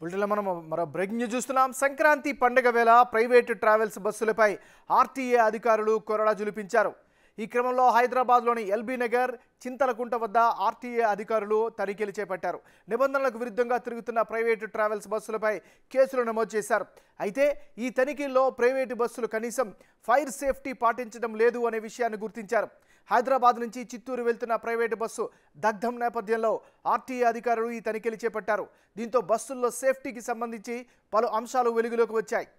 బులెటిన్లో మనం మరో బ్రేకింగ్ న్యూస్ చూస్తున్నాం సంక్రాంతి పండుగ వేళ ప్రైవేటు ట్రావెల్స్ బస్సులపై ఆర్టీఏ అధికారులు కొరడా జులిపించారు ఈ క్రమంలో హైదరాబాద్లోని ఎల్బీ నగర్ చింతలకుంట వద్ద ఆర్టీఏ అధికారులు తనిఖీలు చేపట్టారు నిబంధనలకు విరుద్ధంగా తిరుగుతున్న ప్రైవేటు ట్రావెల్స్ బస్సులపై కేసులు నమోదు చేశారు అయితే ఈ తనిఖీల్లో ప్రైవేటు బస్సులు కనీసం ఫైర్ సేఫ్టీ పాటించడం లేదు అనే విషయాన్ని గుర్తించారు హైదరాబాద్ నుంచి చిత్తూరు వెళ్తున్న ప్రైవేటు బస్సు దగ్ధం నేపథ్యంలో ఆర్టీఏ అధికారులు ఈ తనిఖీలు చేపట్టారు దీంతో బస్సుల్లో సేఫ్టీకి సంబంధించి పలు అంశాలు వెలుగులోకి వచ్చాయి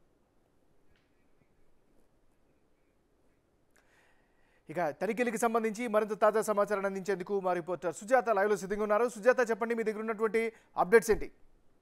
ఇక తనిఖీలకు సంబంధించి మరింత తాజా సమాచారాన్ని అందించేందుకు మా రిపోర్టర్ సుజాత లైవ్లో సిద్ధంగా ఉన్నారు సుజాత చెప్పండి మీ దగ్గర ఉన్నటువంటి అప్డేట్స్ ఏంటి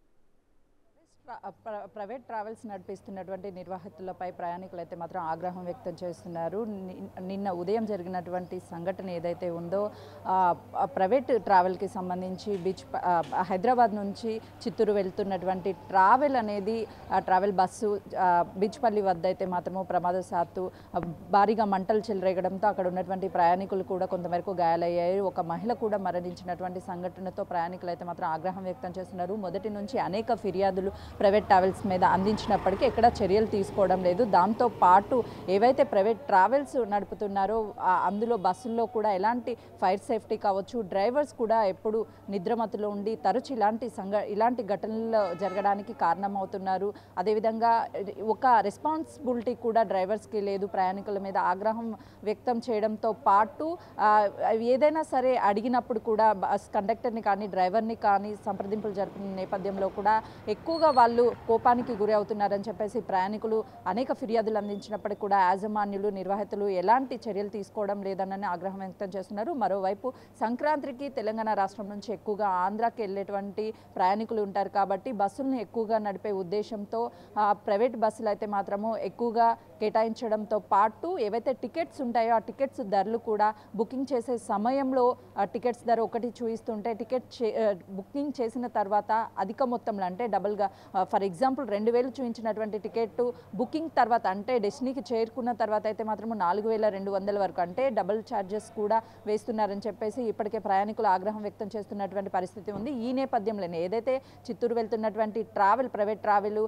ప్ర- ప్ర- ప్రైవేట్ ట్రావెల్స్ నడిపిస్తున్నటువంటి నిర్వాహకులపై ప్రయాణికులు అయితే మాత్రం ఆగ్రహం వ్యక్తం చేస్తున్నారు ని- నిన్న ఉదయం జరిగినటువంటి సంఘటన ఏదైతే ఉందో ఆ, ఆ ప్రైవేట్ ట్రావెల్కి సంబంధించి బీచ్ ప- ఆ, హైదరాబాద్ నుంచి చిత్తూరు వెళ్తున్నటువంటి ట్రావెల్ అనేది ఆ ట్రావెల్ బస్సు ఆ, బీచ్పల్లి వద్ద అయితే మాత్రము ప్రమాదశాత్తు ఆ, భారీగా మంటలు చెలరేగడంతో అక్కడ ఉన్నటువంటి ప్రయాణికులు కూడా కొంతమేరకు గాయాలయ్యారు ఒక మహిళ కూడా మరణించినటువంటి సంఘటనతో ప్రయాణికులు అయితే మాత్రం ఆగ్రహం వ్యక్తం చేస్తున్నారు మొదటి నుంచి అనేక ఫిర్యాదులు ప్రైవేట్ ట్రావెల్స్ మీద అందించినప్పటికీ ఎక్కడ చర్యలు తీసుకోవడం లేదు దాంతో పాటు ఏవైతే ప్రైవేట్ ట్రావెల్స్ నడుపుతున్నారో ఆ అందులో బస్సుల్లో కూడా ఎలాంటి ఫైర్ సేఫ్టీ కావచ్చు డ్రైవర్స్ కూడా ఎప్పుడు నిద్రమతులో ఉండి తరచు ఇలాంటి సంఘ ఇలాంటి ఘటనలు జరగడానికి కారణమవుతున్నారు అదేవిధంగా ఒక రెస్పాన్సిబిలిటీ కూడా డ్రైవర్స్కి లేదు ప్రయాణికుల మీద ఆగ్రహం వ్యక్తం చేయడంతో పాటు ఆ, ఏదైనా సరే అడిగినప్పుడు కూడా బస్ కండక్టర్ని కానీ డ్రైవర్ని కానీ సంప్రదింపులు జరిపిన నేపథ్యంలో కూడా ఎక్కువగా వాళ్ళు కోపానికి గురి అవుతున్నారని చెప్పేసి ప్రయాణికులు అనేక ఫిర్యాదులు అందించినప్పటికీ కూడా యాజమాన్యులు నిర్వాహితులు ఎలాంటి చర్యలు తీసుకోవడం లేదనని ఆగ్రహం వ్యక్తం చేస్తున్నారు మరోవైపు సంక్రాంతికి తెలంగాణ రాష్ట్రం నుంచి ఎక్కువగా ఆంధ్రాకి వెళ్ళేటువంటి ప్రయాణికులు ఉంటారు కాబట్టి బస్సులను ఎక్కువగా నడిపే ఉద్దేశంతో ఆ, ప్రైవేట్ బస్సులు అయితే మాత్రము ఎక్కువగా కేటాయించడంతో పాటు ఏవైతే టికెట్స్ ఉంటాయో ఆ టికెట్స్ ధరలు కూడా బుకింగ్ చేసే సమయంలో ఆ టికెట్స్ ధర ఒకటి చూయిస్తుంటే టికెట్ చే- ఆ, బుకింగ్ చేసిన తర్వాత అధిక మొత్తంలో అంటే డబుల్గా ఫర్ ఎగ్జాంపుల్ రెండు వేలు చూపించినటువంటి టికెట్ బుకింగ్ తర్వాత అంటే డెస్టినీకి చేరుకున్న తర్వాత అయితే మాత్రం నాలుగు వేల రెండు వందల వరకు అంటే డబుల్ ఛార్జెస్ కూడా వేస్తున్నారని చెప్పేసి ఇప్పటికే ప్రయాణికులు ఆగ్రహం వ్యక్తం చేస్తున్నటువంటి పరిస్థితి ఉంది ఈ నేపథ్యంలోనే ఏదైతే చిత్తూరు వెళ్తున్నటువంటి ట్రావెల్ ప్రైవేట్ ట్రావెల్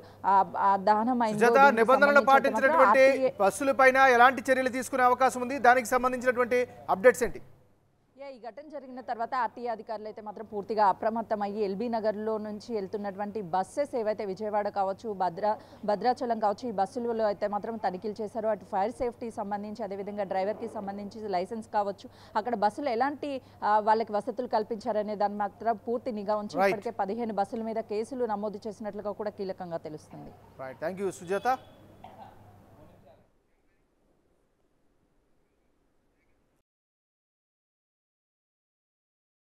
దహనం అయిందో సుజాత దీనికి నిబంధనలు సంబంధించి అయితే మాత్రం పాటించినటువంటి RTA బస్సులపైన ఎలాంటి చర్యలు తీసుకునే అవకాశం ఉంది దానికి సంబంధించినటువంటి అప్డేట్స్ ఏంటి యా, ఈ ఘటన జరిగిన తర్వాత ఆర్టీఏ అధికారులు అయితే మాత్రం పూర్తిగా అప్రమత్తం అయ్యి ఎల్బీ నగర్లో నుంచి వెళ్తున్నటువంటి బస్సెస్ ఏవైతే విజయవాడ కావచ్చు భద్రా భద్రాచలం కావచ్చు ఈ బస్సులలో అయితే మాత్రం తనిఖీలు చేశారు అటు ఫైర్ సేఫ్టీ సంబంధించి అదేవిధంగా డ్రైవర్కి సంబంధించి లైసెన్స్ కావచ్చు అక్కడ బస్సులు ఎలాంటి ఆ, వాళ్ళకి వసతులు కల్పించారనే దాన్ని మాత్రం పూర్తి నిఘా ఉంచి Right. ఇప్పటికే పదిహేను బస్సుల మీద కేసులు నమోదు చేసినట్లుగా కూడా కీలకంగా తెలుస్తుంది రైట్ థ్యాంక్ యూ సుజాత